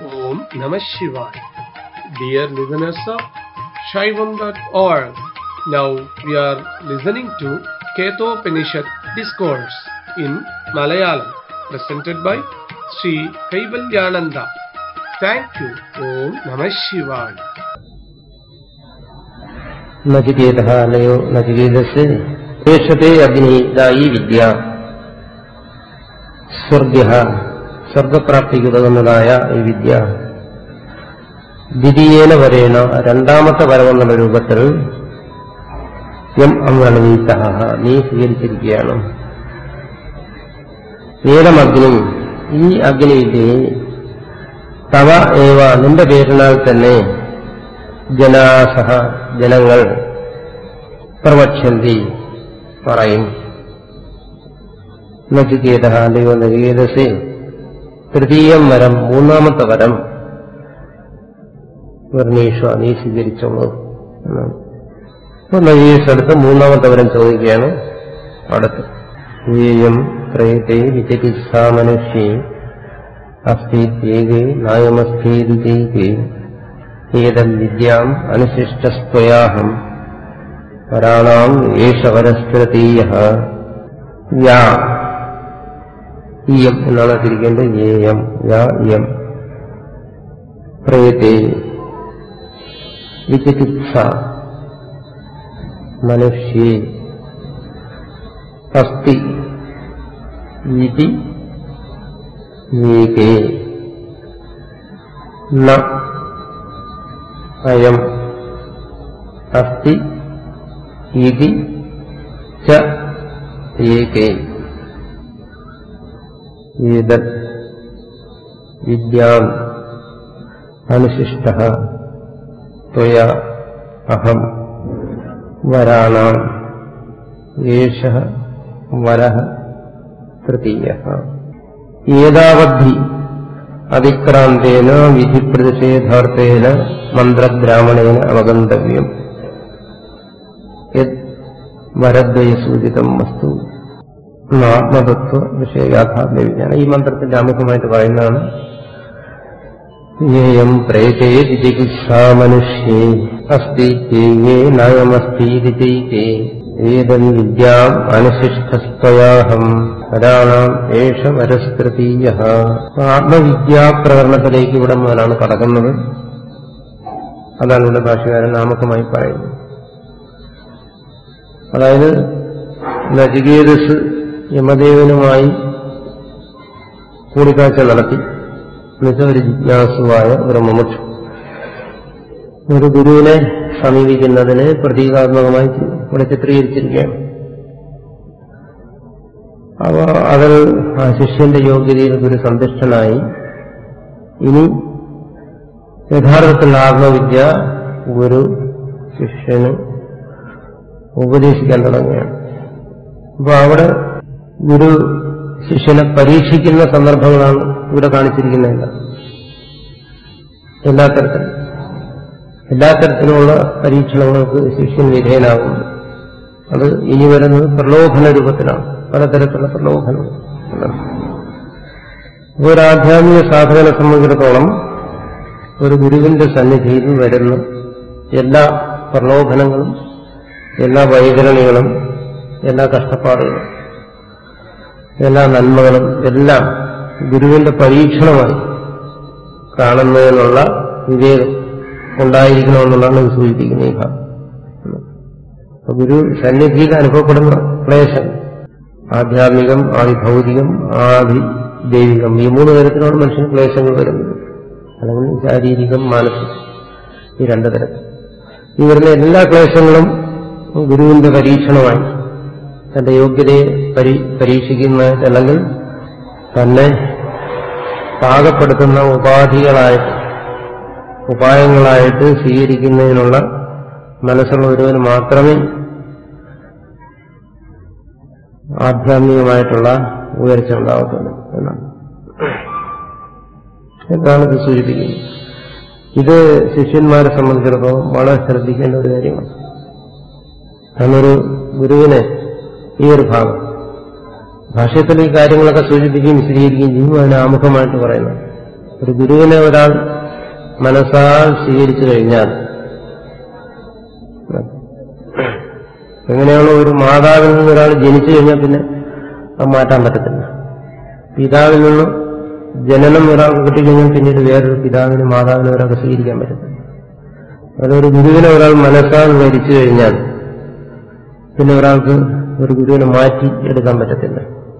Om Namah Shivaya. Dear listeners of Shaivam.org, now we are listening to Ketopanishad Discourse in Malayalam, presented by Sri Kaivalyananda. Thank you. Om Namah Shivaya. Nachiketa അല്ലയോ നചികേതസ് ദേശത്തെ അഗ്നിദായി വിദ്യ സ്വർഗ്യ സ്വർഗപ്രാപ്തിക്ക് ഉതകുന്നതായ ഈ വിദ്യ ദ്വിതീയേന വരേണ രണ്ടാമത്തെ വരവെന്നുള്ള രൂപത്തിൽ M അമ്രണീത നീ സ്വീകരിച്ചിരിക്കുകയാണ് ഏതമഗ്നി ഈ അഗ്നിവിദ്യയെ തവ ഏവ നിന്റെ പേരിനാൽ തന്നെ ജനാസഹ ജനങ്ങൾ പ്രവക്ഷന്തി പറയും നചികേത അല്ലയോ നചികേതസേ തൃതീയം വരം മൂന്നാമത്തെ വരം വർണ്ണീഷ നീ സ്വീകരിച്ചോളൂ എന്നാണ് അപ്പൊ നചികേതടുത്ത് മൂന്നാമത്തെ വരം ചോദിക്കുകയാണ് അടുത്ത് ഏയം പ്രേതേ വിചികിത്സാ മനുഷ്യേ അസ്ഥീത്യേകേ നായമസ്ഥീതികേ ഏതം വിദ്യാം അനുശിഷ്ടസ്ത്വയാഹം പരാണാം ഏഷവരസ്തീയ യാ ഇയം എന്നാണ് തിരിക്കേണ്ടത് ഏയം യാ ഇയം പ്രേതേ വിചികിത്സ മനുഷ്യേ അസ്തി ഇതി ഏകേ ന അയം അസ്തി ഇതി ച ഏകേ ഏതത് വിദ്യാം അനുശിഷ്ട ത്വയാ അഹം വരാണാം ഏഷ വരഃ തൃതീയ ഏതാവദ്ധി അതിക്രാന്തേന വിധിപ്രതിഷേധാർത്ഥേന മന്ത്രബ്രാഹ്മണേന അവഗന്തവ്യം യത് വരദ്വയസൂചിതം വസ്തു ആത്മതത്വ വിഷയയാഥാത്മ്യ വിജ്ഞാനം ഈ മന്ത്രത്തിന്റെ ആമുഖമായിട്ട് പറയുന്നതാണ് യേയം പ്രേതേ ചികിത്സാ മനുഷ്യേ അസ്തി ചേയേ നയമസ്തീതിചൈകേ ഏതം വിദ്യാം അനുശിഷ്ടസ്ത്വയാഹം ഒരാളാം ഏഷ വരസ്തൃതീയ ആത്മവിദ്യാപ്രകരണത്തിലേക്ക് ഇവിടെ മുതലാണ് കടക്കുന്നത് അതാണ് ഇവിടെ ഭാഷകാരൻ നാമകമായി പറയുന്നത് അതായത് നചികേതസ് യമദേവനുമായി കൂടിക്കാഴ്ച നടത്തി എന്നുവെച്ചാൽ ഒരു ജിജ്ഞാസുവായ ഒരു മുമുക്ഷ ഒരു ഗുരുവിനെ സമീപിക്കുന്നതിന് പ്രതീകാത്മകമായി ഇവിടെ ചിത്രീകരിച്ചിരിക്കുകയാണ് അപ്പോൾ അതിൽ ആ ശിഷ്യന്റെ യോഗ്യതയിൽ ഗുരു സന്തുഷ്ടനായി ഇനി യഥാർത്ഥത്തിൽ ആത്മവിദ്യ ഗുരു ശിഷ്യന് ഉപദേശിക്കാൻ തുടങ്ങുകയാണ് അപ്പൊ അവിടെ ഗുരു ശിഷ്യനെ പരീക്ഷിക്കുന്ന സന്ദർഭങ്ങളാണ് ഇവിടെ കാണിച്ചിരിക്കുന്നത് എല്ലാ തരത്തിലും എല്ലാ തരത്തിലുമുള്ള പരീക്ഷണങ്ങൾക്ക് ശിഷ്യൻ വിധേയനാകുന്നുണ്ട് അത് ഇനി വരുന്നത് പ്രലോഭന രൂപത്തിലാണ് പലതരത്തിലുള്ള പ്രലോഭനം ഒരു ആധ്യാത്മിക സാധകനെ സംബന്ധിച്ചിടത്തോളം ഒരു ഗുരുവിന്റെ സന്നിധിയിൽ വരുന്ന എല്ലാ പ്രലോഭനങ്ങളും എല്ലാ വൈതരണികളും എല്ലാ കഷ്ടപ്പാടുകളും എല്ലാ നന്മകളും എല്ലാം ഗുരുവിന്റെ പരീക്ഷണമായി കാണുന്നതിനുള്ള വിവേകം ഉണ്ടായിരിക്കണമെന്നുള്ളതാണ് ഇത് സൂചിപ്പിക്കുന്നത് ഈ ഭാഗം അപ്പൊ ഗുരു സന്നിധിയിൽ അനുഭവപ്പെടുന്ന ക്ലേശം ആധ്യാത്മികം ആദിഭൗതികം ആദി ദൈവികം ഈ മൂന്ന് തരത്തിലാണ് മനുഷ്യന് ക്ലേശങ്ങൾ വരുന്നത് അല്ലെങ്കിൽ ശാരീരികം മാനസികം ഈ രണ്ടു തരത്തിൽ ഈ വരുന്ന എല്ലാ ക്ലേശങ്ങളും ഗുരുവിന്റെ പരീക്ഷണമായി തന്റെ യോഗ്യതയെ പരീ പരീക്ഷിക്കുന്ന അല്ലെങ്കിൽ തന്നെ പാകപ്പെടുത്തുന്ന ഉപാധികളായിട്ട് ഉപായങ്ങളായിട്ട് സ്വീകരിക്കുന്നതിനുള്ള മനസ്സുള്ള ഒരുവന് മാത്രമേ ആധ്യാത്മികമായിട്ടുള്ള ഉയർച്ച ഉണ്ടാകത്തുള്ളൂ എന്നാണ് എന്താണ് ഇത് സൂചിപ്പിക്കുന്നത് ഇത് ശിഷ്യന്മാരെ സംബന്ധിച്ചിടത്തോളം വളരെ ശ്രദ്ധിക്കേണ്ട ഒരു കാര്യമാണ് അന്നൊരു ഗുരുവിനെ ഈ ഒരു ഭാഗം ഭാഷ്യത്തിൽ ഈ കാര്യങ്ങളൊക്കെ സൂചിപ്പിക്കുകയും വിശദീകരിക്കുകയും ചെയ്യും അതിന് ആമുഖമായിട്ട് പറയുന്നത് ഒരു ഗുരുവിനെ ഒരാൾ മനസ്സാൽ സ്വീകരിച്ചു കഴിഞ്ഞാൽ എങ്ങനെയാണോ ഒരു മാതാവിൽ നിന്ന് ഒരാൾ ജനിച്ചു കഴിഞ്ഞാൽ പിന്നെ അത് മാറ്റാൻ പറ്റത്തില്ല പിതാവിൽ നിന്ന് ജനനം ഒരാൾക്ക് കിട്ടിക്കഴിഞ്ഞാൽ പിന്നീട് വേറൊരു പിതാവിന് മാതാവിനെ ഒരാൾക്ക് സ്വീകരിക്കാൻ പറ്റത്തില്ല അതൊരു ഗുരുവിനെ ഒരാൾ മനസ്സാൽ മരിച്ചു കഴിഞ്ഞാൽ പിന്നെ ഒരാൾക്ക് ഒരു ഗുരുവിനെ മാറ്റി എടുക്കാൻ പറ്റത്തില്ല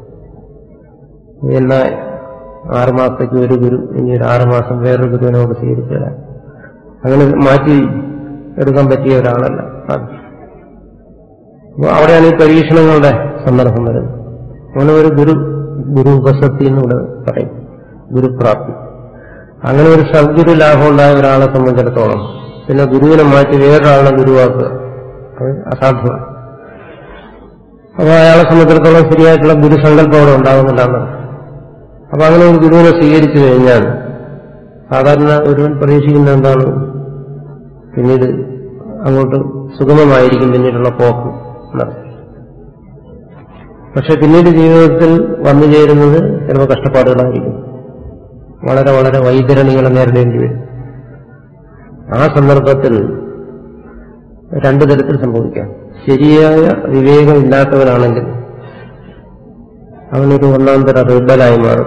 എന്നാൽ ആറുമാസത്തേക്ക് ഒരു ഗുരു ഇനി ഒരു ആറുമാസം വേറൊരു ഗുരുവിനെ നമുക്ക് സ്വീകരിച്ചു തരാം അങ്ങനെ മാറ്റി എടുക്കാൻ പറ്റിയ ഒരാളല്ല അത്. അപ്പൊ അവിടെയാണ് ഈ പരീക്ഷണങ്ങളുടെ സന്ദർഭം വരുന്നത് അങ്ങനെ ഒരു ഗുരു ഗുരു ഉപസത്തി എന്നിവിടെ പറയും ഗുരുപ്രാപ്തി അങ്ങനെ ഒരു സദ്ഗുരു ലാഭം ഉണ്ടായ ഒരാളെ സംബന്ധിച്ചിടത്തോളം പിന്നെ ഗുരുവിനെ മാറ്റി വേറൊരാളെ ഗുരുവാക്കുക അത് അസാധ്യമാണ് അപ്പൊ അയാളെ സംബന്ധിച്ചിടത്തോളം ശരിയായിട്ടുള്ള ഗുരുസങ്കല്പം അവിടെ ഉണ്ടാകുന്നില്ലാന്ന് അപ്പൊ അങ്ങനെ ഒരു ഗുരുവിനെ സ്വീകരിച്ചു കഴിഞ്ഞാൽ സാധാരണ ഒരുവൻ പ്രതീക്ഷിക്കുന്ന എന്താണ് പിന്നീട് അങ്ങോട്ട് സുഗമമായിരിക്കും പിന്നീടുള്ള പോക്ക് എന്നർത്ഥം പക്ഷെ പിന്നീട് ജീവിതത്തിൽ വന്നു ചേരുന്നത് ചിലപ്പോൾ കഷ്ടപ്പാടുകളായിരിക്കും വളരെ വളരെ വൈതരണികളെ നേരിടേണ്ടി വരും ആ സന്ദർഭത്തിൽ രണ്ടു തരത്തിൽ സംഭവിക്കാം ശരിയായ വിവേകം ഇല്ലാത്തവനാണെങ്കിൽ അവനൊരു ഒന്നാം തര റിബലായി മാറും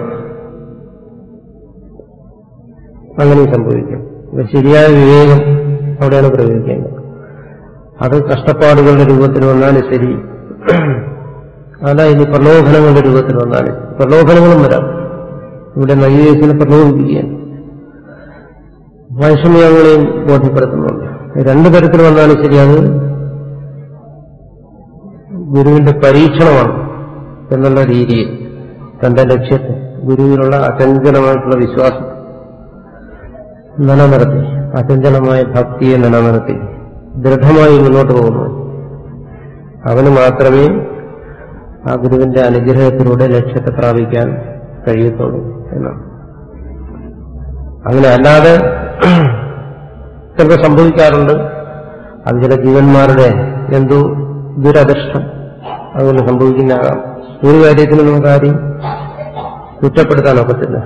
അങ്ങനെയും സംഭവിക്കും അപ്പൊ ശരിയായ വിവേകം അവിടെയാണ് പ്രയോഗിക്കേണ്ടത് അത് കഷ്ടപ്പാടുകളുടെ രൂപത്തിൽ വന്നാലും ശരി അല്ല ഇനി പ്രലോഭനങ്ങളുടെ രൂപത്തിൽ വന്നാലും പ്രലോഭനങ്ങളും വരാം ഇവിടെ നൈവേദ്യത്തിനെ പ്രലോഭിപ്പിക്കുകയാണ് വൈഷമ്യങ്ങളെയും ബോധ്യപ്പെടുത്തുന്നുണ്ട് രണ്ടു തരത്തിൽ വന്നാലും ശരി അത് ഗുരുവിന്റെ പരീക്ഷണമാണ് എന്നുള്ള രീതിയിൽ തന്റെ ലക്ഷ്യത്തെ ഗുരുവിനുള്ള അചഞ്ചലമായിട്ടുള്ള വിശ്വാസം നിലനിർത്തി അചഞ്ചലമായ ഭക്തിയെ നിലനിർത്തി ദൃഢമായി മുന്നോട്ട് പോകുന്നു അവന് മാത്രമേ ആ ഗുരുവിന്റെ അനുഗ്രഹത്തിലൂടെ ലക്ഷ്യത്തെ പ്രാപിക്കാൻ കഴിയത്തുള്ളൂ എന്നാണ് അങ്ങനെ അല്ലാതെ ചിലപ്പോൾ സംഭവിക്കാറുണ്ട് അത് ചില ജീവന്മാരുടെ എന്തോ ദുരദൃഷ്ടം അതുകൊണ്ട് സംഭവിക്കുന്നതാകാം ഒരു കാര്യത്തിന് നമുക്ക് ആരെയും കുറ്റപ്പെടുത്താൻ ഒക്കത്തില്ല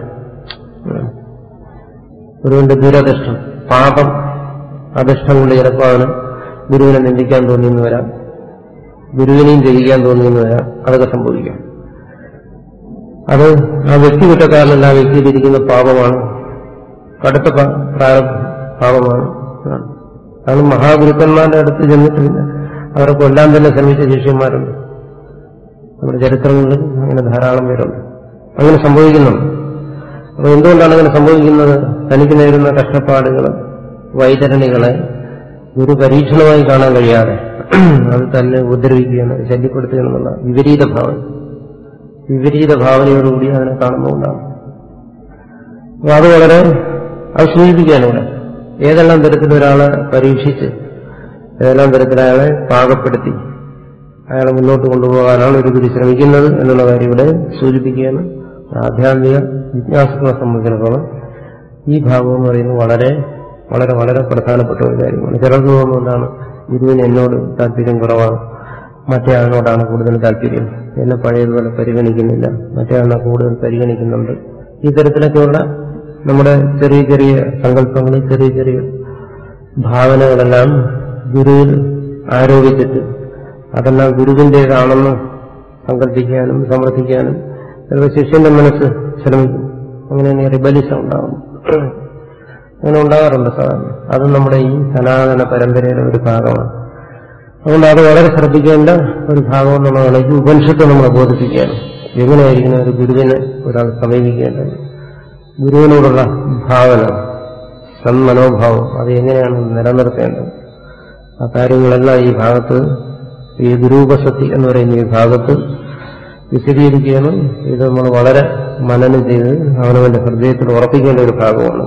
ഗുരുവിന്റെ ദുരദൃഷ്ടം പാപം അധിഷ്ഠം കൊണ്ട് ചിലപ്പോൾ അവന് ഗുരുവിനെ നിന്ദിക്കാൻ തോന്നിയെന്ന് വരാം ഗുരുവിനെയും ത്യജിക്കാൻ തോന്നിയെന്ന് വരാം അതൊക്കെ സംഭവിക്കാം അത് ആ വ്യക്തി കുറ്റക്കാരനല്ല ആ വ്യക്തിയിലിരിക്കുന്ന പാപമാണ് കടുത്ത പ- പ്രാരബ്ധ പാപമാണ് അതാണ് മഹാഗുരുക്കന്മാരുടെ അടുത്ത് ചെന്നിട്ടില്ല അവരെ കൊല്ലാൻ തന്നെ ശ്രമിച്ച ശിഷ്യന്മാരുണ്ട് നമ്മുടെ ചരിത്രങ്ങളിൽ അങ്ങനെ ധാരാളം പേരുണ്ട് അങ്ങനെ സംഭവിക്കുന്നുണ്ട് അപ്പൊ എന്തുകൊണ്ടാണ് അങ്ങനെ സംഭവിക്കുന്നത് തനിക്ക് നേരിടുന്ന കഷ്ടപ്പാടുകൾ വൈതരണികളെ ഒരു പരീക്ഷണമായി കാണാൻ കഴിയാതെ അത് തന്നെ ഉപദ്രവിക്കുകയാണ് ശല്യപ്പെടുത്തുക എന്നുള്ള വിപരീത ഭാവന വിപരീത ഭാവനയോടുകൂടി അതിനെ കാണുന്നതുകൊണ്ടാണ് അപ്പൊ അത് വളരെ അത് സൂചിപ്പിക്കാനിവിടെ ഏതെല്ലാം തരത്തിൽ ഒരാളെ പരീക്ഷിച്ച് ഏതെല്ലാം തരത്തിൽ അയാളെ പാകപ്പെടുത്തി അയാളെ മുന്നോട്ട് കൊണ്ടുപോകാനാണ് ഒരു ഗുരു ശ്രമിക്കുന്നത് എന്നുള്ള കാര്യം ഇവിടെ സൂചിപ്പിക്കുകയാണ് ആധ്യാത്മിക ജിജ്ഞാസകളെ സംബന്ധിച്ചിടത്തോളം ഈ ഭാഗം എന്ന് പറയുന്നത് വളരെ വളരെ വളരെ പ്രധാനപ്പെട്ട ഒരു കാര്യമാണ് ചിലർക്ക് തോന്നുന്നതാണ് ഗുരുവിന് എന്നോട് താല്പര്യം കുറവാണ് മറ്റേ ആളിനോടാണ് കൂടുതൽ താല്പര്യം എന്നെ പഴയതുപോലെ പരിഗണിക്കുന്നില്ല മറ്റേ ആളിനെ കൂടുതൽ പരിഗണിക്കുന്നുണ്ട് ഈ തരത്തിലൊക്കെയുള്ള നമ്മുടെ ചെറിയ ചെറിയ സങ്കല്പങ്ങൾ ചെറിയ ചെറിയ ഭാവനകളെല്ലാം ഗുരുവിൽ ആരോപിച്ചിട്ട് അതെല്ലാം ഗുരുവിൻ്റെതാണെന്ന് സങ്കല്പിക്കാനും സമർത്ഥിക്കാനും ചിലപ്പോൾ ശിഷ്യന്റെ മനസ്സ് ശ്രമിക്കും അങ്ങനെ റിബലിസം ഉണ്ടാകും അങ്ങനെ ഉണ്ടാകാറുണ്ട് സാധാരണ അത് നമ്മുടെ ഈ സനാതന പരമ്പരയുടെ ഒരു ഭാഗമാണ് അതുകൊണ്ട് അത് വളരെ ശ്രദ്ധിക്കേണ്ട ഒരു ഭാഗം എന്നുള്ളതാണ് ഈ ഉപനിഷത്തെ നമ്മളെ ബോധിപ്പിക്കുകയാണ് എങ്ങനെയായിരിക്കണം ഒരു ഗുരുവിനെ ഒരാൾ സമീപിക്കേണ്ടത് ഗുരുവിനോടുള്ള ഭാവന സന്മനോഭാവം അത് എങ്ങനെയാണ് നിലനിർത്തേണ്ടത് ആ കാര്യങ്ങളെല്ലാം ഈ ഭാഗത്ത് ഈ ഗുരൂപസത്തി എന്ന് പറയുന്ന ഈ ഭാഗത്ത് വിശദീകരിക്കുകയാണ് ഇത് നമ്മൾ വളരെ മനനം ചെയ്ത് അവനവന്റെ ഹൃദയത്തിൽ ഉറപ്പിക്കേണ്ട ഒരു ഭാഗമാണ്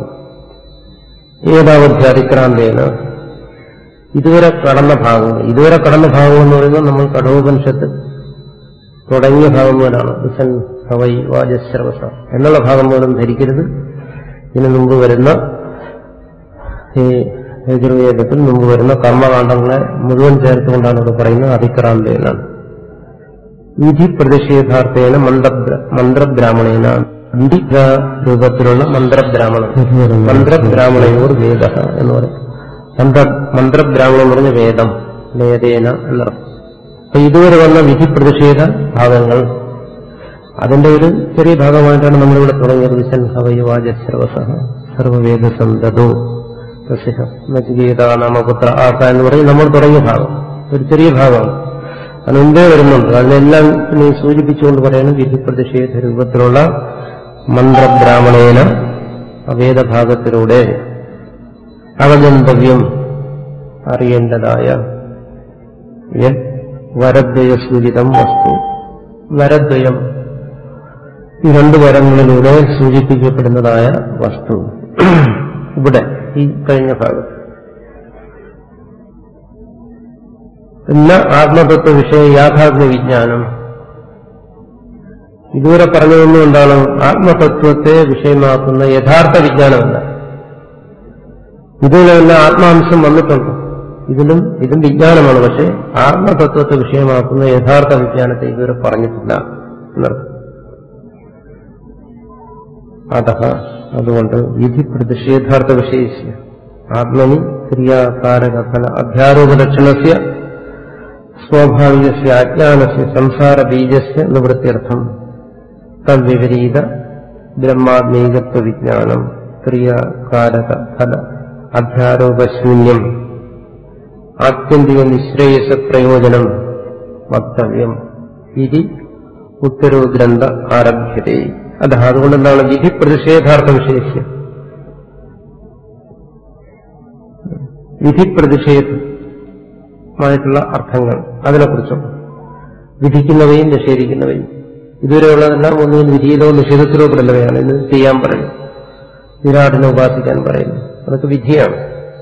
ഏതാവധി അതിക്രാന്തേന ഇതുവരെ കടന്ന ഭാഗങ്ങൾ ഇതുവരെ കടന്ന ഭാഗം എന്ന് പറയുന്നത് നമ്മൾ കഠോപനിഷത്ത് തുടങ്ങിയ ഭാഗം പോലാണ് വിസൻ ഹവൈ വാജശ്രവസ എന്നുള്ള ഭാഗം പോലും ധരിക്കരുത് ഇതിനു മുമ്പ് വരുന്ന ഈ യജുർവേദത്തിൽ മുമ്പ് വരുന്ന കർമ്മകാണ്ഡങ്ങളെ മുഴുവൻ ചേർത്തുകൊണ്ടാണ് ഇവിടെ പറയുന്നത് അതിക്രാന്തേനാണ് വിധി പ്രതിഷേധാർത്ഥേന മന്ത്രബ്രാഹ്മണേന അന്തിക രൂപത്തിലുള്ള മന്ത്രബ്രാഹ്മണം മന്ത്രബ്രാഹ്മണയോർ വേദ എന്ന് പറയും മന്ത്ര മന്ത്രബ്രാഹ്മണം എന്ന് പറഞ്ഞ വേദം വേദേന എന്നർത്ഥം അപ്പൊ ഇതുവരെ വന്ന വിധി പ്രതിഷേധ ഭാഗങ്ങൾ അതിന്റെ ഒരു ചെറിയ ഭാഗമായിട്ടാണ് നമ്മളിവിടെ തുടങ്ങിയത് വിശൻഹവയുവാജ സർവസ സർവവേദ സന്തതോ നചികേത നാമപുത്ര ആക എന്ന് പറഞ്ഞ് നമ്മൾ തുടങ്ങിയ ഭാഗം ഒരു ചെറിയ ഭാഗമാണ് അത് മുമ്പേ വരുന്നുണ്ട് അതിനെല്ലാം ഇനി സൂചിപ്പിച്ചുകൊണ്ട് പറയുന്നത് വിധി പ്രതിഷേധ രൂപത്തിലുള്ള മന്ത്രബ്രാഹ്മണേന വേദഭാഗത്തിലൂടെ അവഗന്തവ്യം അറിയേണ്ടതായ യത് വരദ്വയസൂചിതം വസ്തു വരദ്വയം ഈ രണ്ട് വരങ്ങളിലൂടെ സൂചിപ്പിക്കപ്പെടുന്നതായ വസ്തു ഇവിടെ ഈ കഴിഞ്ഞ ഭാഗത്ത് പിന്നെ ആത്മതത്വ വിഷയ യാഥാർത്ഥ്യ വിജ്ഞാനം ഇതുവരെ പറഞ്ഞതൊന്നും എന്താണ് ആത്മതത്വത്തെ വിഷയമാക്കുന്ന യഥാർത്ഥ വിജ്ഞാനമല്ല ഇതിലെല്ലാം ആത്മാംശം വന്നിട്ടുണ്ട് ഇതിലും ഇതും വിജ്ഞാനമാണ് പക്ഷെ ആത്മതത്വത്തെ വിഷയമാക്കുന്ന യഥാർത്ഥ വിജ്ഞാനത്തെ ഇതുവരെ പറഞ്ഞിട്ടില്ല എന്നർത്ഥം അത അതുകൊണ്ട് വിധി പ്രതിഷേധാർത്ഥ വിഷയസ്യ ആത്മനി ക്രിയാകാരക ഫല അധ്യാരോപലക്ഷണസ്യ സ്വാഭാവികസ്യ അജ്ഞാനസ്യ സംസാര ബീജസ്യ നിവൃത്തിയർത്ഥം തദ്വിപരീത ബ്രഹ്മാത്മീകത്വ വിജ്ഞാനം ക്രിയാകാരക ഫല അധ്യാരോപശൂന്യം ആത്യന്തിക നിശ്രേയസ പ്രയോജനം വക്തവ്യം ഇതി ഉത്തരോ ഗ്രന്ഥ ആരഭ്യതേ അത അതുകൊണ്ട് എന്താണ് വിധി പ്രതിഷേധാർത്ഥ വിഷയസ്യം വിധി പ്രതിഷേധമായിട്ടുള്ള അർത്ഥങ്ങൾ അതിനെക്കുറിച്ചും വിധിക്കുന്നവയും നിഷേധിക്കുന്നവയും ഇതുവരെയുള്ളതെല്ലാം ഒന്നുകിൽ വിധിയിലോ നിഷേധത്തിലോ പെടുന്നവയാണ് ഇന്ന് ചെയ്യാൻ പറയും വിരാടിനെ ഉപാസിക്കാൻ പറയുന്നു അതൊക്കെ വിധിയാണ്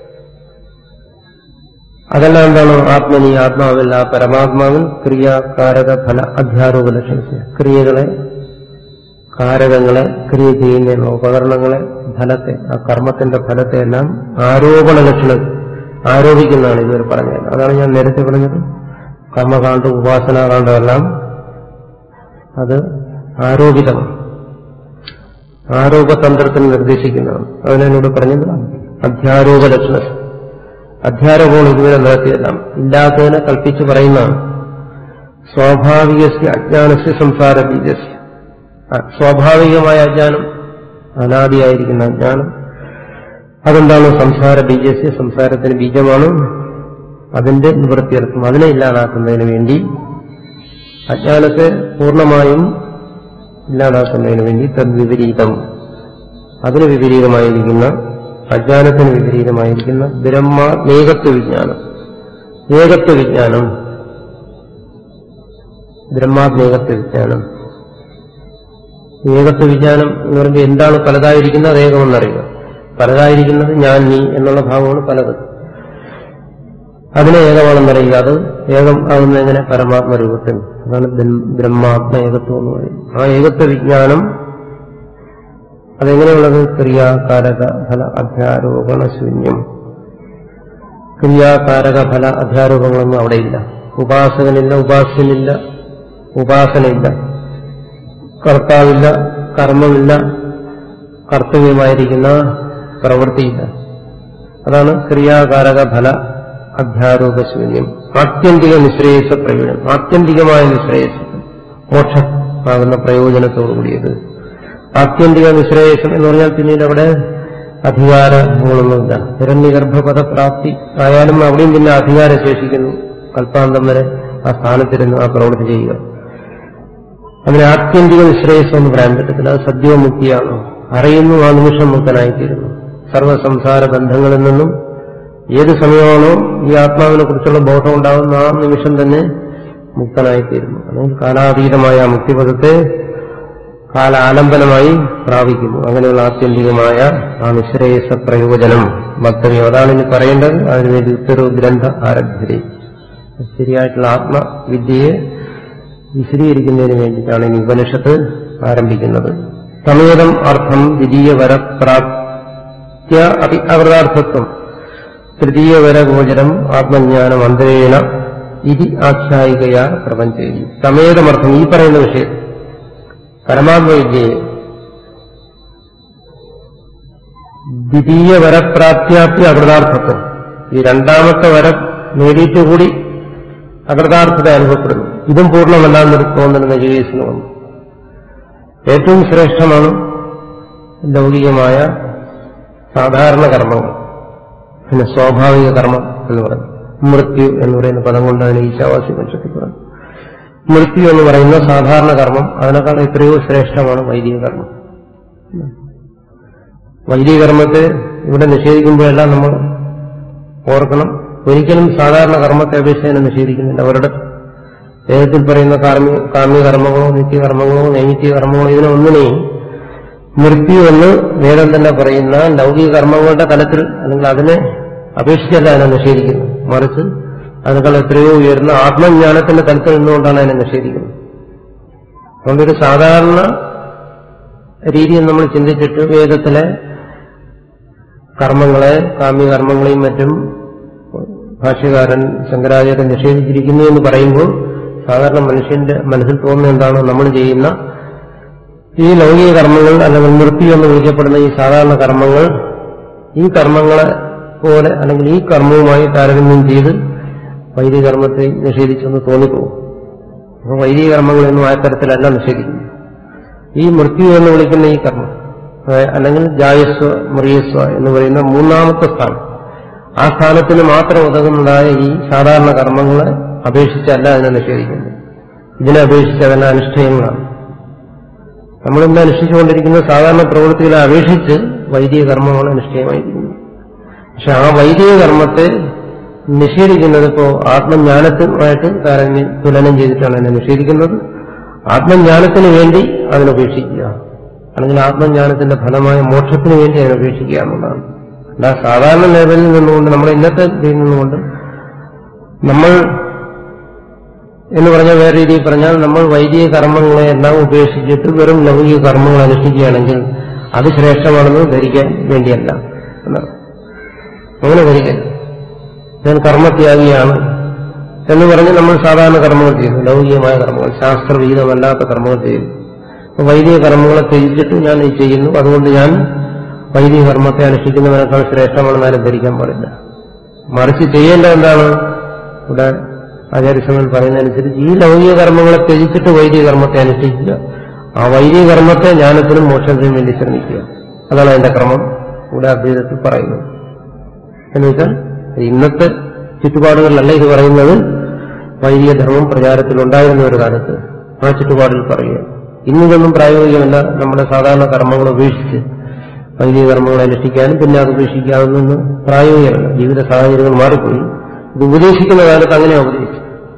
അതെല്ലാം എന്താണ് ആത്മനി ആത്മാവിൽ ആ പരമാത്മാവിൽ ക്രിയാകാരക ഫല അധ്യാരോപ ലക്ഷണ ക്രിയകളെ കാരകങ്ങളെ ക്രിയ ചെയ്യുന്ന ഉപകരണങ്ങളെ ഫലത്തെ ആ കർമ്മത്തിന്റെ ഫലത്തെ എല്ലാം ആരോപണ ലക്ഷണം ആരോപിക്കുന്നതാണ് ഇതുവരെ പറഞ്ഞത് അതാണ് ഞാൻ നേരത്തെ പറഞ്ഞത് കർമ്മകാന്ഡം ഉപാസനാകാന്ഡം എല്ലാം അത് ആരോപിതമാണ് ആരോപതന്ത്രത്തിന് നിർദ്ദേശിക്കുന്നതാണ് അതിനോട് പറഞ്ഞത് അധ്യാരോപ ലക്ഷണ അധ്യാരോപമാണ് ഇതുവരെ നടത്തിയതെല്ലാം ഇല്ലാത്തതിനെ കൽപ്പിച്ച് പറയുന്നതാണ് സ്വാഭാവികസ്യ അജ്ഞാനസ്യ സംസാര ബീജസ്യ സ്വാഭാവികമായ അജ്ഞാനം അനാദിയായിരിക്കുന്ന അജ്ഞാനം അതെന്താണ് സംസാര ബീജസ്യ സംസാരത്തിന് ബീജമാണ് അതിന്റെ നിവൃത്തിയർത്ഥം അതിനെ ഇല്ലാതാക്കുന്നതിന് വേണ്ടി അജ്ഞാനത്തെ പൂർണ്ണമായും ഇല്ലാതാക്കുന്നതിന് വേണ്ടി തദ്വിപരീതം അതിന് വിപരീതമായിരിക്കുന്ന അജ്ഞാനത്തിന് വിപരീതമായിരിക്കുന്ന ബ്രഹ്മ ഏകത്വ വിജ്ഞാനം ഏകത്വ വിജ്ഞാനം ബ്രഹ്മാത്മേകത്വ വിജ്ഞാനം ഏകത്വ വിജ്ഞാനം എന്ന് പറയുമ്പോൾ എന്താണ് പലതായിരിക്കുന്നത് അത് ഏകമെന്നറിയുക പലതായിരിക്കുന്നത് ഞാൻ നീ എന്നുള്ള ഭാവമാണ് പലത് അതിനെ ഏകമാണെന്നറിയുക അത് ഏകം ആകുന്ന എങ്ങനെ പരമാത്മ രൂപത്തിൽ അതാണ് ബ്രഹ്മാത്മ ഏകത്വം എന്ന് പറയും ആ ഏകത്വ വിജ്ഞാനം അതെങ്ങനെയുള്ളത് ക്രിയാകാരക ഫല അധ്യാരോപണ ശൂന്യം ക്രിയാകാരക ഫല അധ്യാരോപങ്ങളൊന്നും അവിടെയില്ല ഉപാസകനില്ല ഉപാസ്യനില്ല ഉപാസനയില്ല കർത്താവില്ല കർമ്മമില്ല കർത്തവ്യമായിരിക്കുന്ന പ്രവൃത്തിയില്ല അതാണ് ക്രിയാകാരക ഫല അധ്യാരോപശൂന്യം ആത്യന്തിക നിശ്രേയസ പ്രയോജനം ആത്യന്തികമായ നിശ്രേയസം മോക്ഷമാകുന്ന പ്രയോജനത്തോടു കൂടിയത് ആത്യന്തിക നിശ്രേയസം എന്ന് പറഞ്ഞാൽ പിന്നീട് അവിടെ അധികാരങ്ങളൊന്നുമില്ല ഹിരണ്യഗർഭപദപ്രാപ്തി ആയാലും അവിടെയും പിന്നെ അധികാരം ശേഷിക്കുന്നു കൽപ്പാന്തം വരെ ആ സ്ഥാനത്തിരുന്ന് ആ പ്രവൃത്തി ചെയ്യുക അതിന് ആത്യന്തിക നിശ്രേയസം എന്ന് പറയാൻ പറ്റത്തില്ല അത് സദ്യോമുക്തിയാണ് അറിയുന്നു ആ നിമിഷം മുക്തനായിത്തീരുന്നു സർവസംസാര ബന്ധങ്ങളിൽ നിന്നും ഏത് സമയമാണോ ഈ ആത്മാവിനെ കുറിച്ചുള്ള ബോധം ഉണ്ടാകുന്ന ആ നിമിഷം തന്നെ മുക്തനായിത്തീരുന്നു അല്ലെങ്കിൽ കാലാതീതമായ ആ മുക്തിപദത്തെ കാലാലംബനമായി പ്രാപിക്കുന്നു അങ്ങനെയുള്ള ആത്യന്തികമായ ആ നിശ്രേയസ പ്രയോജനം വക്തവ്യം അതാണ് ഇനി പറയേണ്ടത് അതിനുവേണ്ടി ഉത്തരവ് ഗ്രന്ഥ ആരഭ്യത ശരിയായിട്ടുള്ള ആത്മവിദ്യയെ വിശദീകരിക്കുന്നതിന് വേണ്ടിയിട്ടാണ് ഇനി ഉപനിഷത്ത് ആരംഭിക്കുന്നത് സമേതം അർത്ഥം ദ്വിതീയ വരപ്രാപ്ത്യ അതി അവൃതാർത്ഥത്വം തൃതീയ വരഗോചരം ആത്മജ്ഞാനം അന്തരേണ ഇതി ആഖ്യായികയാ പ്രപഞ്ച സമേതമർത്ഥം ഈ പറയുന്ന വിഷയം പരമാത്മവിദ്യയെ ദ്വിതീയ വരപ്രാപ്യാപ്തി അകൃതാർത്ഥത്വം ഈ രണ്ടാമത്തെ വരം നേടിയിട്ട് കൂടി അകൃതാർത്ഥത അനുഭവപ്പെടുന്നു ഇതും പൂർണ്ണമല്ലാന്നൊരു തോന്നൽ നജീകേസിന് വന്നു ഏറ്റവും ശ്രേഷ്ഠമാണ് ലൗകികമായ സാധാരണ കർമ്മങ്ങൾ പിന്നെ സ്വാഭാവിക കർമ്മം എന്ന് പറയുന്നത് മൃത്യു എന്ന് പറയുന്ന പദം കൊണ്ട് അതിന് ഈശാവാസി പക്ഷത്തിൽ പറഞ്ഞു മൃത്യു എന്ന് പറയുന്ന സാധാരണ കർമ്മം അതിനേക്കാൾ എത്രയോ ശ്രേഷ്ഠമാണ് വൈദിക കർമ്മം വൈദിക കർമ്മത്തെ ഇവിടെ നിഷേധിക്കുമ്പോഴെല്ലാം നമ്മൾ ഓർക്കണം ഒരിക്കലും സാധാരണ കർമ്മത്തെ അപേക്ഷിച്ച് നിഷേധിക്കുന്നില്ല അവരുടെ വേദത്തിൽ പറയുന്ന കാർമ്മിക കാമ്യ കർമ്മങ്ങളോ നിത്യകർമ്മങ്ങളോ നൈമിത്യ കർമ്മങ്ങളോ ഇതിനൊന്നിനെയും മൃത്യു എന്ന് വേദം തന്നെ പറയുന്ന ലൗകിക കർമ്മങ്ങളുടെ തലത്തിൽ അല്ലെങ്കിൽ അതിനെ അപേക്ഷിച്ചല്ല അതിനെ നിഷേധിക്കുന്നത് മറിച്ച് അതിനേക്കാൾ എത്രയോ ഉയർന്ന ആത്മജ്ഞാനത്തിന്റെ തലത്തിൽ നിന്നുകൊണ്ടാണ് അതിനെ നിഷേധിക്കുന്നത് അതുകൊണ്ടൊരു സാധാരണ രീതിയിൽ നമ്മൾ ചിന്തിച്ചിട്ട് വേദത്തിലെ കർമ്മങ്ങളെ കാമ്യകർമ്മങ്ങളെയും മറ്റും ഭാഷ്യകാരൻ ശങ്കരാചാര്യൻ നിഷേധിച്ചിരിക്കുന്നു എന്ന് പറയുമ്പോൾ സാധാരണ മനുഷ്യന്റെ മനസ്സിൽ തോന്നുന്ന എന്താണ് നമ്മൾ ചെയ്യുന്ന ഈ ലൗകിക കർമ്മങ്ങൾ അല്ലെങ്കിൽ മൃത്യു എന്ന് വിളിക്കപ്പെടുന്ന ഈ സാധാരണ കർമ്മങ്ങൾ ഈ കർമ്മങ്ങളെ പോലെ അല്ലെങ്കിൽ ഈ കർമ്മവുമായി താരതമ്യം ചെയ്ത് വൈദിക കർമ്മത്തെ നിഷേധിച്ചെന്ന് തോന്നിപ്പോകും അപ്പോൾ വൈദിക കർമ്മങ്ങളൊന്നും ആ തരത്തിലല്ല നിഷേധിക്കുന്നു ഈ മൃത്യു എന്ന് വിളിക്കുന്ന ഈ കർമ്മം അല്ലെങ്കിൽ ജായസ്വ മറിയസ്വ എന്ന് പറയുന്ന മൂന്നാമത്തെ സ്ഥാനം ആ സ്ഥാനത്തിന് മാത്രം ഉതകുന്നതായ ഈ സാധാരണ കർമ്മങ്ങളെ അപേക്ഷിച്ചല്ല അതിനെ നിഷേധിക്കുന്നത് ഇതിനെ അപേക്ഷിച്ച് അതിന്റെ അനുഷ്ഠേയങ്ങളാണ് നമ്മളിന്ന് അനുഷ്ഠിച്ചുകൊണ്ടിരിക്കുന്ന സാധാരണ പ്രവൃത്തികളെ അപേക്ഷിച്ച് വൈദിക കർമ്മമാണ് അനുഷ്ഠേയമായിരിക്കുന്നത് പക്ഷെ ആ വൈദിക കർമ്മത്തെ നിഷേധിക്കുന്നത് ഇപ്പോ ആത്മജ്ഞാനത്തിനുമായിട്ട് താരതമ്യം തുലനം ചെയ്തിട്ടാണ് അതിനെ നിഷേധിക്കുന്നത് ആത്മജ്ഞാനത്തിന് വേണ്ടി അതിനുപേക്ഷിക്കുക അല്ലെങ്കിൽ ആത്മജ്ഞാനത്തിന്റെ ഫലമായ മോക്ഷത്തിന് വേണ്ടി അതിനുപേക്ഷിക്കുക എന്നുള്ളതാണ് അല്ല സാധാരണ ലെവലിൽ നിന്നുകൊണ്ട് നമ്മുടെ ഇന്നത്തെ ഇതിൽ നിന്നുകൊണ്ട് നമ്മൾ എന്ന് പറഞ്ഞാൽ വേറെ രീതിയിൽ പറഞ്ഞാൽ നമ്മൾ വൈദിക കർമ്മങ്ങളെ എല്ലാം ഉപേക്ഷിച്ചിട്ട് വെറും ലൗകിക കർമ്മങ്ങൾ അനുഷ്ഠിക്കുകയാണെങ്കിൽ അത് ശ്രേഷ്ഠമാണെന്ന് ധരിക്കാൻ വേണ്ടിയല്ല എന്നാണ് അങ്ങനെ ധരിക്കരുത് ഞാൻ കർമ്മത്യാഗിയാണ് എന്ന് പറഞ്ഞ് നമ്മൾ സാധാരണ കർമ്മങ്ങൾ ചെയ്യുന്നു ലൗകികമായ കർമ്മങ്ങൾ ശാസ്ത്രവിഹിതമല്ലാത്ത കർമ്മങ്ങൾ ചെയ്യുന്നു അപ്പൊ വൈദിക കർമ്മങ്ങളെ ത്യജിച്ചിട്ട് ഞാൻ ഇത് ചെയ്യുന്നു അതുകൊണ്ട് ഞാൻ വൈദിക കർമ്മത്തെ അനുഷ്ഠിക്കുന്നതിനേക്കാൾ ശ്രേഷ്ഠമാണെന്ന് ആരും ധരിക്കാൻ പാടില്ല മറിച്ച് ചെയ്യേണ്ടത് എന്താണ് ഇവിടെ ആചാര്യസ്വാമികൾ പറയുന്നതനുസരിച്ച് ഈ ലൗകിക കർമ്മങ്ങളെ ത്യജിച്ചിട്ട് വൈദിക കർമ്മത്തെ അനുഷ്ഠിക്കുക ആ വൈദിക കർമ്മത്തെ ജ്ഞാനത്തിനും മോക്ഷത്തിനും വേണ്ടി ശ്രമിക്കുക അതാണ് അതിന്റെ ക്രമം ഇവിടെ അദ്വൈതത്തിൽ പറയുന്നത് എന്നുവെച്ചാൽ ഇന്നത്തെ ചുറ്റുപാടുകളിലല്ല ഇത് പറയുന്നത് വൈദിക ധർമ്മം പ്രചാരത്തിലുണ്ടായിരുന്ന ഒരു കാലത്ത് ആ ചുറ്റുപാടിൽ പറയുക ഇന്നിതൊന്നും പ്രായോഗികമല്ല നമ്മുടെ സാധാരണ കർമ്മങ്ങൾ ഉപേക്ഷിച്ച് വൈദിക കർമ്മങ്ങൾ അനുഷ്ഠിക്കാനും പിന്നെ അത് ഉപേക്ഷിക്കാവുന്ന പ്രായോഗികമല്ല ജീവിത സാഹചര്യങ്ങൾ മാറിപ്പോയി ഇത് ഉപദേശിക്കുന്ന കാലത്ത് അങ്ങനെ ഉപദേശിച്ചു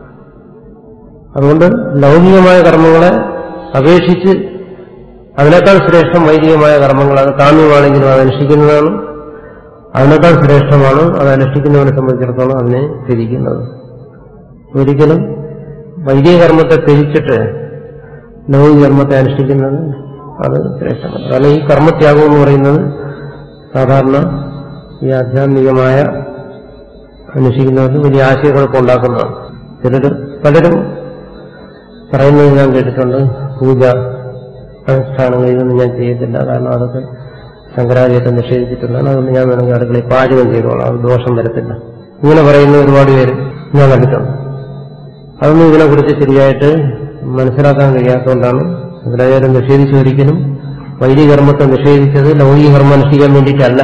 അതുകൊണ്ട് ലൗകികമായ കർമ്മങ്ങളെ അപേക്ഷിച്ച് അതിനേക്കാൾ ശ്രേഷ്ഠം വൈദികമായ കർമ്മങ്ങൾ അത് കാമ്യമാണെങ്കിലും അത് അനുഷ്ഠിക്കുന്നതാണ് അതിനേക്കാൾ ശ്രേഷ്ഠമാണ് അത് അനുഷ്ഠിക്കുന്നവനെ സംബന്ധിച്ചിടത്തോളം അതിനെ ത്യജിക്കുന്നത് ഒരിക്കലും വൈദിക കർമ്മത്തെ ത്യജിച്ചിട്ട് ലൗകിക കർമ്മത്തെ അനുഷ്ഠിക്കുന്നത് അത് ശ്രേഷ്ഠമാണ് കാരണം ഈ കർമ്മത്യാഗം എന്ന് പറയുന്നത് സാധാരണ ഈ ആധ്യാത്മികമായ അന്വേഷിക്കുന്നവർക്ക് വലിയ ആശയങ്ങളൊക്കെ ഉണ്ടാക്കുന്നതാണ് ചിലർ പലരും പറയുന്നത് ഞാൻ കേട്ടിട്ടുണ്ട് പൂജ അനുഷ്ഠാനങ്ങൾ ഇതൊന്നും ഞാൻ ചെയ്യത്തില്ല കാരണം അതൊക്കെ ശങ്കരാചാര്യത്തെ നിഷേധിച്ചിട്ടുള്ളതാണ് അതുകൊണ്ട് ഞാൻ വേണമെങ്കിൽ അടുക്കളയിൽ പാചകം ചെയ്തോളാം അത് ദോഷം വരത്തില്ല ഇങ്ങനെ പറയുന്ന ഒരുപാട് പേര് ഞാൻ കണ്ടിട്ടുണ്ട് അതൊന്നും ഇതിനെക്കുറിച്ച് ശരിയായിട്ട് മനസ്സിലാക്കാൻ കഴിയാത്തതുകൊണ്ടാണ് ശങ്കരാചാര്യം നിഷേധിച്ചു ഒരിക്കലും വൈദിക കർമ്മത്തെ നിഷേധിച്ചത് ലൗകിക കർമ്മം അനുഷ്ഠിക്കാൻ വേണ്ടിയിട്ടല്ല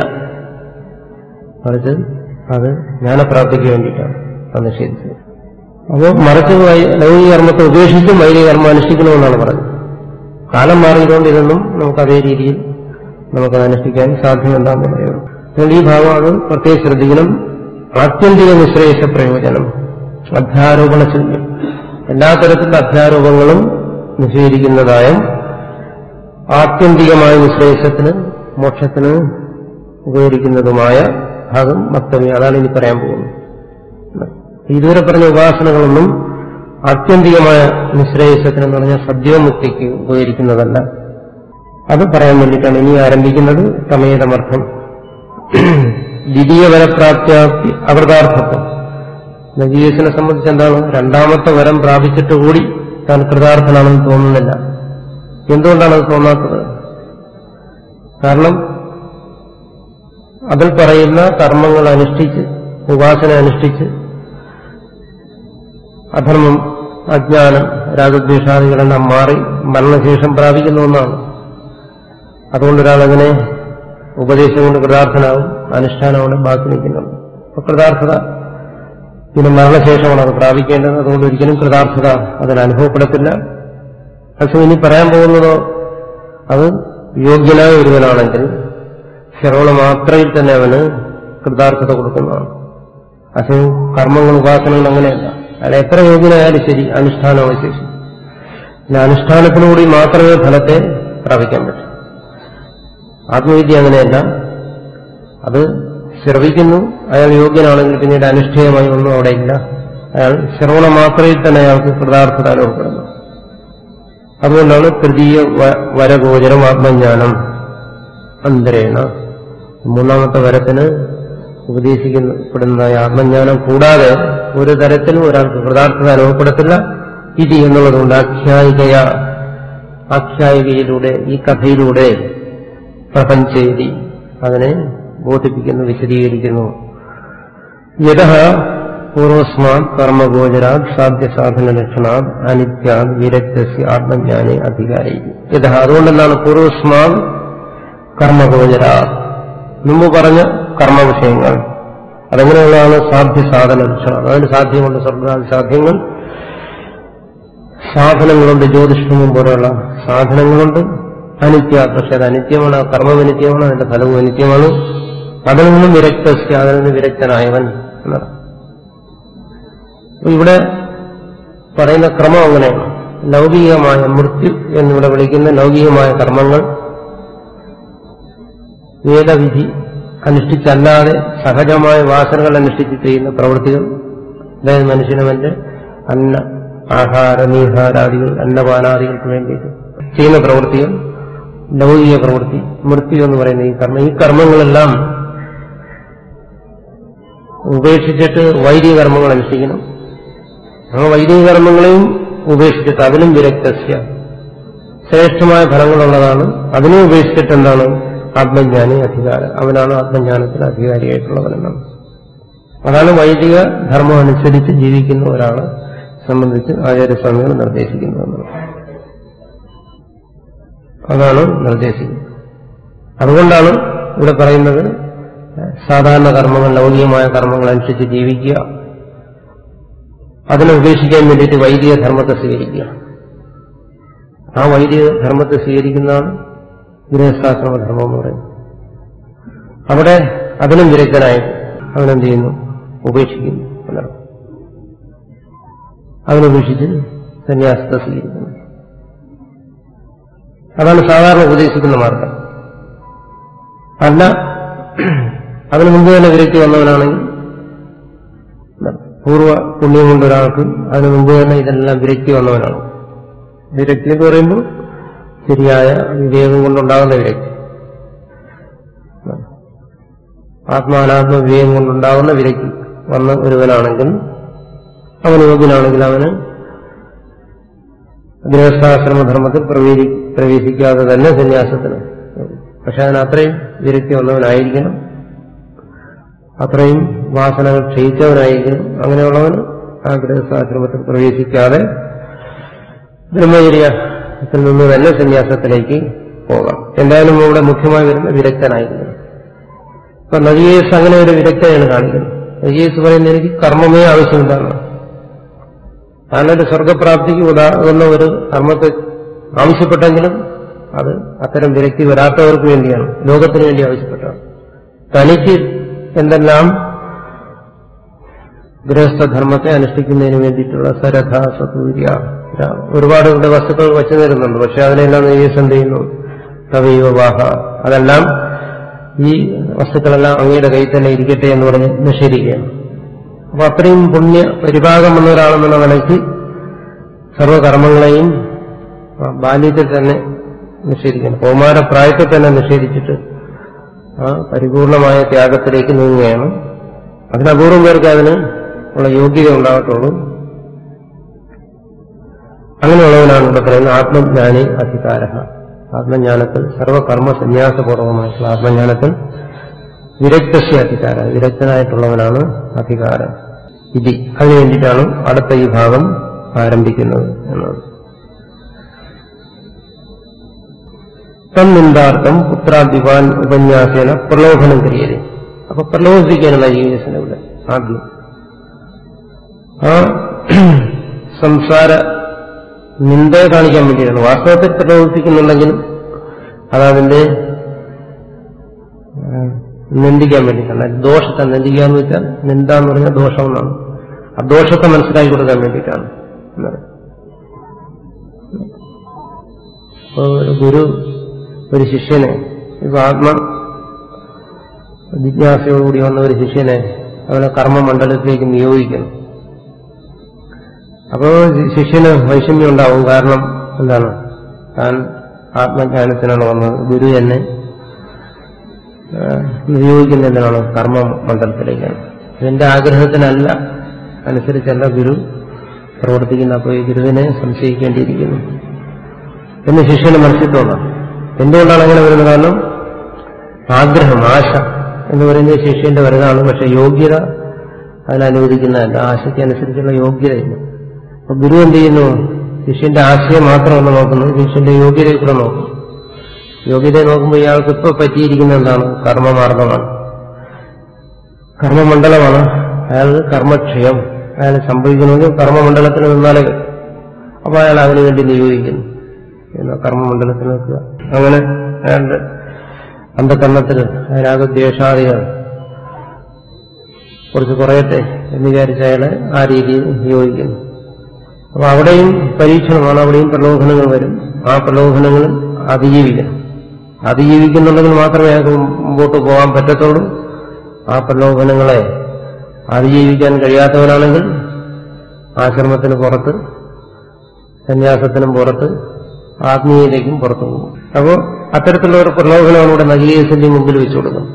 മറിച്ച് അത് ജ്ഞാനപ്രാപ്തിക്ക് വേണ്ടിയിട്ടാണ് അത് നിഷേധിച്ചത് അപ്പോൾ മറിച്ച് വൈ- ലൗകിക കർമ്മത്തെ ഉപേക്ഷിച്ചും വൈദിക കർമ്മം അനുഷ്ഠിക്കണമെന്നാണ് പറഞ്ഞത് കാലം മാറിയതുകൊണ്ട് ഇതൊന്നും നമുക്ക് അതേ രീതിയിൽ നമുക്കത് അനുഷ്ഠിക്കാൻ സാധ്യമല്ലാന്ന് പറയുന്നു അതുകൊണ്ട് ഈ ഭാഗം അത് പ്രത്യേകം ശ്രദ്ധിക്കണം ആത്യന്തിക നിശ്രേയസ പ്രയോജനം അധ്യാരോപണ ശൂന്യം എല്ലാ തരത്തിലുള്ള അധ്യാരോപങ്ങളും നിഷേധിക്കുന്നതായ ആത്യന്തികമായ നിശ്രേയസത്തിന് മോക്ഷത്തിന് ഉപകരിക്കുന്നതുമായ ഭാഗം വക്തവ്യം അതാണ് ഇനി പറയാൻ പോകുന്നത് ഇതുവരെ പറഞ്ഞ ഉപാസനകളൊന്നും ആത്യന്തികമായ നിശ്രേയസത്തിന് എന്ന് പറഞ്ഞാൽ സദ്യോമുക്തിക്ക് ഉപകരിക്കുന്നതല്ല അത് പറയാൻ വേണ്ടിയിട്ടാണ് ഇനി ആരംഭിക്കുന്നത് സമേതമർത്ഥം ദ്വിതീയ വരപ്രാപ്തി അകൃതാർത്ഥത്വം നജീയസിനെ സംബന്ധിച്ച് എന്താണ് രണ്ടാമത്തെ വരം പ്രാപിച്ചിട്ട് കൂടി താൻ കൃതാർത്ഥനാണെന്ന് തോന്നുന്നില്ല എന്തുകൊണ്ടാണ് അത് തോന്നാത്തത് കാരണം അതിൽ പറയുന്ന കർമ്മങ്ങൾ അനുഷ്ഠിച്ച് ഉപാസന അനുഷ്ഠിച്ച് അധർമ്മം അജ്ഞാനം രാഗദ്വേഷാദികളെല്ലാം മാറി മരണശേഷം പ്രാപിക്കുന്ന ഒന്നാണ് അതുകൊണ്ട് ഒരാൾ അങ്ങനെ ഉപദേശം കൊണ്ട് കൃതാർത്ഥനാവും അനുഷ്ഠാനം കൊണ്ട് ബാക്കി നിൽക്കുന്നുണ്ട് അപ്പൊ കൃതാർത്ഥത പിന്നെ മരണശേഷമാണ് അത് പ്രാപിക്കേണ്ടത് അതുകൊണ്ട് ഒരിക്കലും കൃതാർത്ഥത അതിന് അനുഭവപ്പെടത്തില്ല പക്ഷെ ഇനി പറയാൻ പോകുന്നതോ അത് യോഗ്യനായ ഒരുവനാണെങ്കിൽ ശ്രവണ മാത്രയിൽ തന്നെ അവന് കൃതാർത്ഥത കൊടുക്കുന്നതാണ് പക്ഷേ കർമ്മങ്ങൾ ഉപാസനകൾ അങ്ങനെയല്ല അയാൾ എത്ര യോഗ്യനായാലും ശരി അനുഷ്ഠാനം അവശേഷിക്കും പിന്നെ അനുഷ്ഠാനത്തിലൂടെ മാത്രമേ ഫലത്തെ പ്രാപിക്കാൻ പറ്റൂ ആത്മവിദ്യ അങ്ങനെയല്ല അത് ശ്രവിക്കുന്നു അയാൾ യോഗ്യനാണെങ്കിൽ പിന്നീട് അനുഷ്ഠേയമായി ഒന്നും അവിടെ ഇല്ല അയാൾ ശ്രവണ മാത്രയിൽ തന്നെ അയാൾക്ക് കൃതാർത്ഥത അനുഭവപ്പെടുന്നു അതുകൊണ്ടാണ് തൃതീയ വ- വരഗോചരം ആത്മജ്ഞാനം അന്തരേണ മൂന്നാമത്തെ വരത്തിന് ഉപദേശിക്കപ്പെടുന്നതായ ആത്മജ്ഞാനം കൂടാതെ ഒരു തരത്തിലും ഒരാൾക്ക് കൃതാർത്ഥത അനുഭവപ്പെടത്തില്ല ഇതി എന്നുള്ളതുകൊണ്ട് ആഖ്യായികയ ആഖ്യായികയിലൂടെ ഈ കഥയിലൂടെ പ്രപഞ്ചേതി അതിനെ ബോധിപ്പിക്കുന്നു വിശദീകരിക്കുന്നു യഥ പൂർവസ്മാത് കർമ്മഗോചരാത് സാധ്യസാധന ലക്ഷണാത് അനിത്യാത് വിരക്തസ്യ ആത്മജ്ഞാനെ അധികാരി യഥ അതുകൊണ്ടെന്താണ് പൂർവസ്മാത് കർമ്മഗോചരാത് മുമ്പ് പറഞ്ഞ കർമ്മവിഷയങ്ങൾ അതെങ്ങനെയുള്ളതാണ് സാധ്യസാധന ലക്ഷണം അതിന് സാധ്യമുണ്ട് സ്വർഗാദി സാധ്യങ്ങൾ സാധനങ്ങളുണ്ട് ജ്യോതിഷവും പോലെയുള്ള സാധനങ്ങളുണ്ട് അനിത്യ പക്ഷെ അത് അനിത്യമാണ് ആ കർമ്മം അനിത്യമാണ് അതിന്റെ ഫലവും അനിത്യമാണ് അതിൽ നിന്നും വിരക്തസ്യ അതിൽ നിന്ന് വിരക്തനായവൻ എന്നാണ് അപ്പൊ ഇവിടെ പറയുന്ന ക്രമം അങ്ങനെയാണ് ലൗകികമായ മൃത്യു എന്നിവിടെ വിളിക്കുന്ന ലൗകികമായ കർമ്മങ്ങൾ വേദവിധി അനുഷ്ഠിച്ചല്ലാതെ സഹജമായ വാസനകൾ അനുഷ്ഠിച്ച് ചെയ്യുന്ന പ്രവൃത്തികൾ അതായത് മനുഷ്യനവന്റെ അന്ന ആഹാര നീഹാരാദികൾ അന്നപാനാദികൾക്ക് വേണ്ടിയിട്ട് ചെയ്യുന്ന പ്രവൃത്തികൾ ലൗകിക പ്രവൃത്തി മൃത്യു എന്ന് പറയുന്ന ഈ കർമ്മം ഈ കർമ്മങ്ങളെല്ലാം ഉപേക്ഷിച്ചിട്ട് വൈദിക കർമ്മങ്ങൾ അനുഷ്ഠിക്കണം ആ വൈദിക കർമ്മങ്ങളെയും ഉപേക്ഷിച്ചിട്ട് അതിലും വിരക്തസ്യ ശ്രേഷ്ഠമായ ഫലങ്ങളുള്ളതാണ് അതിനെ ഉപേക്ഷിച്ചിട്ട് എന്താണ് ആത്മജ്ഞാനി അധികാരം അവനാണ് ആത്മജ്ഞാനത്തിന് അധികാരിയായിട്ടുള്ളവനെന്നാണ് അതാണ് വൈദിക ധർമ്മം അനുസരിച്ച് ജീവിക്കുന്ന ഒരാളെ സംബന്ധിച്ച് ആചാര്യസ്വാമികൾ നിർദ്ദേശിക്കുന്നത് അതാണ് നിർദ്ദേശിക്കുന്നത് അതുകൊണ്ടാണ് ഇവിടെ പറയുന്നത് സാധാരണ കർമ്മങ്ങൾ ലൗകികമായ കർമ്മങ്ങൾ അനുസരിച്ച് ജീവിക്കുക അതിനെ ഉപേക്ഷിക്കാൻ വേണ്ടിയിട്ട് വൈദിക ധർമ്മത്തെ സ്വീകരിക്കുക ആ വൈദിക ധർമ്മത്തെ സ്വീകരിക്കുന്നതാണ് ഗൃഹസ്ഥാശ്രമധർമ്മം എന്ന് പറയുന്നത് അവിടെ അതിനും വിരക്തനായി അവനെന്ത് ചെയ്യുന്നു ഉപേക്ഷിക്കുന്നു എന്നർത്ഥം അതിനുപേക്ഷിച്ച് സന്യാസത്തെ സ്വീകരിക്കുന്നു അതാണ് സാധാരണ ഉപദേശിക്കുന്ന മാർഗം അല്ല അതിനു മുമ്പ് തന്നെ വിരക്തി വന്നവനാണെങ്കിൽ പൂർവ്വ പുണ്യം കൊണ്ട് ഒരാൾക്ക് അതിനു മുമ്പ് തന്നെ ഇതെല്ലാം വിരക്തി വന്നവനാണ് വിരക്തി എന്ന് പറയുമ്പോൾ ശരിയായ വിവേകം കൊണ്ടുണ്ടാകുന്ന വിരക്തി ആത്മാനാത്മ വിവേകം കൊണ്ടുണ്ടാകുന്ന വിരക്തി വന്ന ഒരുവനാണെങ്കിൽ അവൻ യോഗ്യനാണെങ്കിൽ അവന് ഗൃഹസ്ഥാശ്രമധർമ്മത്തിൽ പ്രവേശി പ്രവേശിക്കാതെ തന്നെ സന്യാസത്തിന് പക്ഷെ അതിന് അത്രയും വിരക്തി വന്നവനായിരിക്കണം അത്രയും വാസനകൾ ക്ഷയിച്ചവനായിരിക്കണം അങ്ങനെയുള്ളവന് ആ ഗൃഹസ്ഥാശ്രമത്തിൽ പ്രവേശിക്കാതെ ബ്രഹ്മചര്യത്തിൽ നിന്ന് തന്നെ സന്യാസത്തിലേക്ക് പോകാം എന്തായാലും ഇവിടെ മുഖ്യമായി വരുന്ന വിരക്തനായിരിക്കണം അപ്പൊ നജിയേസ് അങ്ങനെ ഒരു വിരക്തയാണ് കാണിക്കുന്നത് നജിയേസ് പറയുന്നത് എനിക്ക് കർമ്മമേ ആവശ്യമില്ലാണ് താനൊരു സ്വർഗപ്രാപ്തിക്ക് ഉദാഹരണ ഒരു കർമ്മത്തെ ആവശ്യപ്പെട്ടെങ്കിലും അത് അത്തരം വിരക്തി വരാത്തവർക്ക് വേണ്ടിയാണ് ലോകത്തിന് വേണ്ടി ആവശ്യപ്പെട്ടതാണ് തനിക്ക് എന്തെല്ലാം ഗൃഹസ്ഥധർമ്മത്തെ അനുഷ്ഠിക്കുന്നതിന് വേണ്ടിയിട്ടുള്ള സരഥ സതൂര്യ ഒരുപാട് ഇവിടെ വസ്തുക്കൾ വച്ചു തരുന്നുണ്ട് പക്ഷെ അതിനെല്ലാം നെയ്യസ് എന്ത് ചെയ്യുന്നു തവൈവവാഹ അതെല്ലാം ഈ വസ്തുക്കളെല്ലാം അങ്ങയുടെ കയ്യിൽ തന്നെ ഇരിക്കട്ടെ എന്ന് പറഞ്ഞ് നിഷേധിക്കുകയാണ് അപ്പൊ അത്രയും പുണ്യ പരിഭാഗം വന്ന ഒരാളെന്നുള്ള നിലയ്ക്ക് സർവകർമ്മങ്ങളെയും ആ ബാല്യത്തിൽ തന്നെ നിഷേധിക്കണം കൗമാരപ്രായത്തിൽ തന്നെ നിഷേധിച്ചിട്ട് ആ പരിപൂർണമായ ത്യാഗത്തിലേക്ക് നീങ്ങുകയാണ് അതിന് അപൂർവം പേർക്ക് അതിന് ഉള്ള യോഗ്യത ഉണ്ടാകത്തുള്ളൂ അങ്ങനെയുള്ളവനാണ് ഇവിടെ പറയുന്നത് ആത്മജ്ഞാനി അധികാര ആത്മജ്ഞാനത്തിൽ സർവകർമ്മ സന്യാസപൂർവമായിട്ടുള്ള ആത്മജ്ഞാനത്തിൽ വിരക്തസ്യ അധികാര വിരക്തനായിട്ടുള്ളവനാണ് അധികാരം ഇതി അതിനു വേണ്ടിയിട്ടാണ് അടുത്ത ഈ ഭാഗം ആരംഭിക്കുന്നത് എന്നത് തന്നിന്താർത്ഥം പുത്രാദിവാൻ ഉപന്യാസേന പ്രലോഭനം ക്രിയത അപ്പൊ പ്രലോഭിപ്പിക്കാനുള്ള ജീവിതത്തിന് ഇവിടെ ആദ്യം ആ സംസാര നിന്ദ കാണിക്കാൻ വേണ്ടിയിട്ടാണ് വാസ്തവത്തിൽ പ്രലോഭിപ്പിക്കുന്നുണ്ടെങ്കിലും അതതിന്റെ നിന്ദിക്കാൻ വേണ്ടിയിട്ടാണ് ദോഷത്തെ നിന്ദിക്കുക എന്ന് വെച്ചാൽ നിന്ദ എന്ന് പറഞ്ഞാൽ ദോഷം എന്നാണ് ആ ദോഷത്തെ മനസ്സിലാക്കി കൊടുക്കാൻ വേണ്ടിയിട്ടാണ് എന്നത്. അപ്പോ ഒരു ഗുരു ഒരു ശിഷ്യനെ ഇപ്പൊ ആത്മ ജിജ്ഞാസയോടുകൂടി വന്ന ഒരു ശിഷ്യനെ അവനെ കർമ്മമണ്ഡലത്തിലേക്ക് നിയോഗിക്കുന്നു അപ്പോ ശിഷ്യന് വൈഷമ്യം ഉണ്ടാവും കാരണം എന്താണ് താൻ ആത്മജ്ഞാനത്തിനാണ് വന്നത് ഗുരു എന്നെ ആ, നിയോഗിക്കുന്ന എന്തിനാണ് കർമ്മ മണ്ഡലത്തിലേക്കാണ് ഇതിന്റെ ആഗ്രഹത്തിനല്ല അനുസരിച്ചല്ല ഗുരു പ്രവർത്തിക്കുന്ന അപ്പോൾ ഈ ഗുരുവിനെ സംശയിക്കേണ്ടിയിരിക്കുന്നു എന്ന് ശിഷ്യന് മനസ്സിൽ തോന്നാം എന്തുകൊണ്ടാണ് അങ്ങനെ വരുന്നത് കാരണം ആഗ്രഹം ആശ എന്ന് പറയുന്നത് ശിഷ്യന്റെ വലുതാണ് പക്ഷെ യോഗ്യത അതിനനുവദിക്കുന്നതല്ല ആശയ്ക്ക് അനുസരിച്ചുള്ള യോഗ്യതയില്ല അപ്പൊ ഗുരു എന്ത് ചെയ്യുന്നു ശിഷ്യന്റെ ആശയം മാത്രമല്ല നോക്കുന്നത് ശിഷ്യന്റെ യോഗ്യതയെ കൂടെ നോക്കും യോഗ്യതയെ നോക്കുമ്പോൾ ഇയാൾക്ക് ഇപ്പൊ പറ്റിയിരിക്കുന്ന എന്താണ് കർമ്മമാർഗമാണ് കർമ്മമണ്ഡലമാണ് അയാൾ കർമ്മക്ഷയം അയാൾ സംഭവിക്കണമെങ്കിൽ കർമ്മമണ്ഡലത്തിൽ നിന്നാലേ പറ്റൂ. അപ്പൊ അയാൾ അതിനു വേണ്ടി നിയോഗിക്കുന്നു എന്നാ കർമ്മമണ്ഡലത്തിൽ നിൽക്കുക അങ്ങനെ അയാളുടെ അന്ധകരണത്തിൽ രാഗദ്വേഷാദികൾ കുറച്ച് കുറയട്ടെ എന്ന് വിചാരിച്ച് അയാളെ ആ രീതിയിൽ നിയോഗിക്കുന്നു അപ്പൊ അവിടെയും പരീക്ഷണമാണ് അവിടെയും പ്രലോഭനങ്ങൾ വരും ആ പ്രലോഭനങ്ങൾ അതിജീവിക്കണം അതിജീവിക്കുന്നുണ്ടെങ്കിൽ മാത്രമേ അയാൾക്ക് മുമ്പോട്ട് പോകാൻ പറ്റത്തുള്ളൂ ആ പ്രലോഭനങ്ങളെ അതിജീവിക്കാൻ കഴിയാത്തവനാണെങ്കിൽ ആശ്രമത്തിന് പുറത്ത് സന്യാസത്തിനും പുറത്ത് ആത്മീയതയ്ക്കും പുറത്തു പോകും അപ്പോൾ അത്തരത്തിലുള്ള ഒരു പ്രലോഭനമാണ് ഇവിടെ നഗീയസിന്റെ മുമ്പിൽ വെച്ചു കൊടുക്കുന്നത്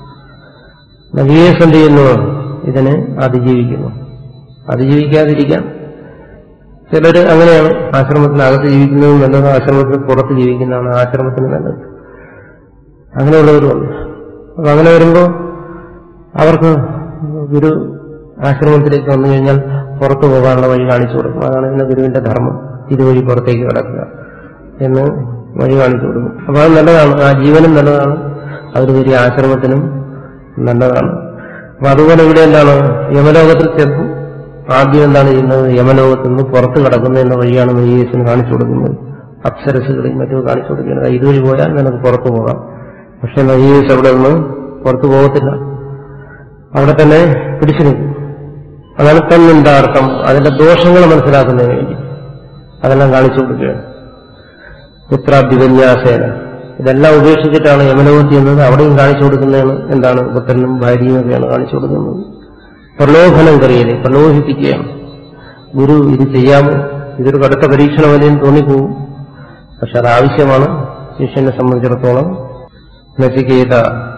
നഗീയസ് എന്ത് ചെയ്യുന്നു ഇതിനെ അതിജീവിക്കുന്നു അതിജീവിക്കാതിരിക്കാൻ ചിലര് അങ്ങനെയാണ് ആശ്രമത്തിനകത്ത് ജീവിക്കുന്നത് നല്ലത് ആശ്രമത്തിന് പുറത്ത് ജീവിക്കുന്നതാണ് ആശ്രമത്തിന് നല്ലത് അങ്ങനെയുള്ളവരുണ്ട് അപ്പൊ അങ്ങനെ വരുമ്പോൾ അവർക്ക് ഗുരു ആശ്രമത്തിലേക്ക് വന്നു കഴിഞ്ഞാൽ പുറത്തു പോകാനുള്ള വഴി കാണിച്ചു കൊടുക്കും അതാണ് പിന്നെ ഗുരുവിന്റെ ധർമ്മം ഇതുവഴി പുറത്തേക്ക് കിടക്കുക എന്ന് വഴി കാണിച്ചു കൊടുക്കും അപ്പൊ അത് നല്ലതാണ് ആ ജീവനും നല്ലതാണ് അതിലുപരി ആശ്രമത്തിനും നല്ലതാണ് അപ്പൊ അതുപോലെ ഇവിടെ എന്താണ് യമലോകത്തിൽ ചെന്നു ആദ്യം എന്താണ് ചെയ്യുന്നത് യമലോകത്തിൽ നിന്ന് പുറത്ത് കിടക്കുന്ന എന്ന വഴിയാണ് നയ്യേസിന് കാണിച്ചു കൊടുക്കുന്നത് അപ്സരസുകളെയും മറ്റും കാണിച്ചു കൊടുക്കുന്നത് ഇതുവഴി പോയാൽ നിനക്ക് പുറത്തു പോകാം പക്ഷെ നയ്യേസ് അവിടെ നിന്ന് പുറത്തു പോകത്തില്ല അവിടെ തന്നെ പിടിച്ചു നിൽക്കും അതാണ് തന്നിന്റെ അർത്ഥം അതിന്റെ ദോഷങ്ങൾ മനസ്സിലാക്കുന്നതിന് വേണ്ടി അതെല്ലാം കാണിച്ചു കൊടുക്കുകയാണ് പുത്രാഭിവന്യാസേന ഇതെല്ലാം ഉപേക്ഷിച്ചിട്ടാണ് യമലോകത്തി എന്നത് അവിടെയും കാണിച്ചു കൊടുക്കുന്നതാണ് എന്താണ് പുത്രനും ഭാര്യയും ഒക്കെയാണ് കാണിച്ചു കൊടുക്കുന്നത് പ്രലോഭനം കറിയല് പ്രലോഭിപ്പിക്കുകയാണ് ഗുരു ഇത് ചെയ്യാമോ ഇതൊരു കടുത്ത പരീക്ഷണമല്ലേന്ന് തോന്നിപ്പോവും പക്ഷെ അത് ആവശ്യമാണ് ശിഷ്യനെ സംബന്ധിച്ചിടത്തോളം നചികേത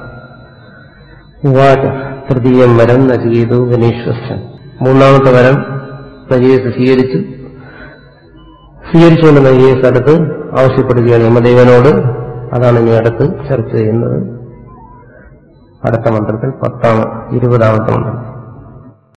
ഉവാച തൃതീയം വരം നചികേതു ഗണേശ്വസൻ മൂന്നാമത്തെ വരം നചികേസ് സ്വീകരിച്ചു സ്വീകരിച്ചുകൊണ്ട് നചികേസ് അടുത്ത് ആവശ്യപ്പെടുകയാണ് യമദേവനോട് അതാണ് ഇനി അടുത്ത് ചർച്ച ചെയ്യുന്നത് അടുത്ത മന്ത്രത്തിൽ പത്താമ ഇരുപതാമത്തെ മന്ത്രം